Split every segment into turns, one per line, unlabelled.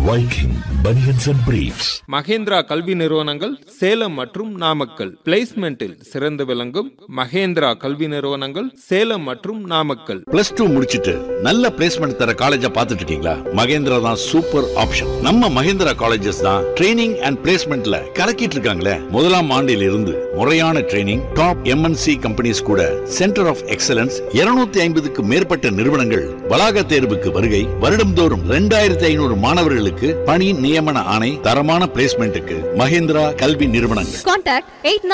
Viking Bunions and Briefs.
Mahindra கல்வி நிறுவனங்கள் சேலம் மற்றும் நாமக்கல் பிளேஸ்மெண்டில் சிறந்து விளங்கும் மகேந்திரா கல்வி நிறுவனங்கள் சேலம் மற்றும் நாமக்கல்
பிளஸ் டூ முடிச்சிட்டு நல்ல பிளேஸ்மெண்ட் தர காலேஜ பாத்துட்டு இருக்கீங்களா மகேந்திரா தான் சூப்பர் ஆப்ஷன் நம்ம மகேந்திரா காலேஜஸ் தான் ட்ரைனிங் அண்ட் பிளேஸ்மெண்ட்ல கலக்கிட்டு இருக்காங்களே முதலாம் ஆண்டில் இருந்து முறையான ட்ரைனிங் டாப் எம்என்சி கம்பெனிஸ் கூட சென்டர் ஆஃப் எக்ஸலன்ஸ் 250 ஐம்பதுக்கு மேற்பட்ட நிறுவனங்கள் வளாக தேர்வுக்கு வருகை வருடம்தோறும் ரெண்டாயிரத்தி ஐநூறு மாணவர்களுக்கு பணி நியமன ஆணை தரமான பிளேஸ்மெண்ட்டுக்கு மகேந்திரா கல்வி நிறுவனங்கள்
Contact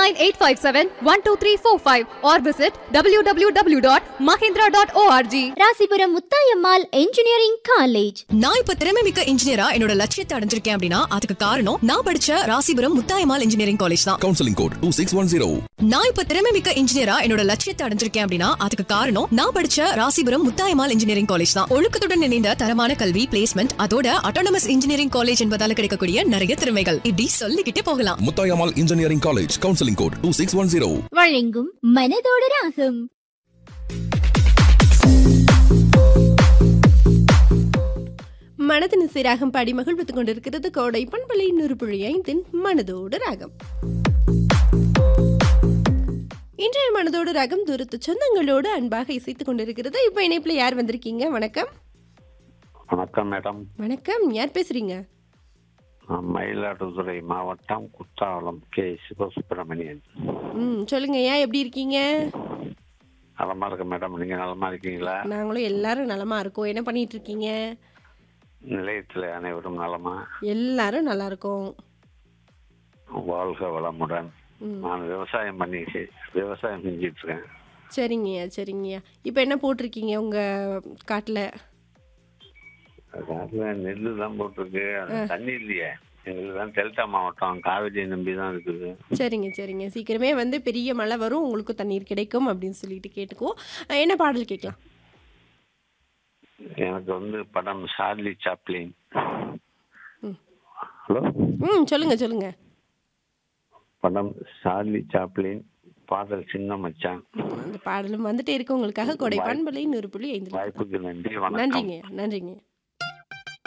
89857-12345 or visit www.mahindra.org.
Rasipuram Muthayammal engineering college
நான் இப்ப திறமை மிக்க இன்ஜினியரா என்னோட லட்சியத்தை அடைஞ்சிருக்கேன் அப்படின்னா அதுக்கு காரணம் நான் படிச்ச ராசிபுரம் முத்தாயம்மாள் இன்ஜினியரிங் காலேஜ் தான்
counseling code 2610.
நான் இப்ப திறமை மிக்க இன்ஜினியரா என்னோட லட்சியத்தை அடைஞ்சிருக்கேன் அப்படின்னா அதுக்கு காரணம் நான் படிச்ச ராசிபுரம் முத்தாயம்மாள் இன்ஜினியரிங் காலேஜ் தான் ஒழுக்கத்துடன் இணைந்த தரமான கல்வி பிளேஸ்மெண்ட் அதோட அட்டானமஸ் இன்ஜினியரிங் காலேஜ் என்பதால கிடைக்கக்கூடிய நிறைய திறமைகள் இப்படி சொல்லிக்கிட்டே போகலாம்
Mutayamal Engineering College, counseling code 2610.
வழங்கும் மனதோடு ராகம்
மனதின் சிராகம் பாடி மகிழ்வித்துக் கொண்டிருக்கிறது கோடை பண்பலை நூறு ஐந்தின் மனதோடு ராகம் இன்றைய மனதோடு ராகம் தூரத்து சொந்தங்களோடு அன்பாக இசைத்துக் கொண்டிருக்கிறது இப்போ இணைப்பில் யார் வந்திருக்கீங்க வணக்கம்
வணக்கம் மேடம்
வணக்கம் யார் பேசுறீங்க
நான் மயிலாடுதுறை மாவட்டம் குத்தாலம் கே சிவசுப்பிரமணியன்
ம் சொல்லுங்க ஏன் எப்படி இருக்கீங்க
நலமா இருக்கு மேடம் நீங்க நலமா இருக்கீங்களா
நாங்களும் எல்லாரும் நலமா இருக்கோம் என்ன பண்ணிட்டு இருக்கீங்க
நிலையத்தில் அனைவரும் நலமா
எல்லாரும் நல்லா இருக்கோம்
வாழ்க வளமுடன்
ம்.
நான் விவசாயம் பண்ணி விவசாயம் செஞ்சிட்டு இருக்கேன்
சரிங்கய்யா சரிங்கய்யா இப்போ என்ன போட்டிருக்கீங்க உங்க காட்டில்
காட்டுல நெல்லு தான் போட்டிருக்கு அது தண்ணி இல்லையே எங்களுக்கு தான் டெல்டா மாவட்டம் காவிரி நம்பி தான் இருக்குது
சரிங்க சரிங்க சீக்கிரமே வந்து பெரிய மழை வரும் உங்களுக்கு தண்ணீர் கிடைக்கும் அப்படின்னு சொல்லிட்டு கேட்டுக்குவோம் அஹ் என்ன பாடல் கேட்கலாம்
எனக்கு வந்து படம் சார்லி சாப்ளின் ஹலோ
ம் சொல்லுங்க சொல்லுங்க
படம் சார்லி சாப்ளின் பாடல் சின்ன மச்சான்
அந்த பாடலும் வந்துட்டே இருக்கு உங்களுக்காக கொடை பண்பலை நூறு புள்ளி ஐந்து
வாய்ப்புக்கு நன்றி வணக்கம்
நன்றிங்க நன்றிங்க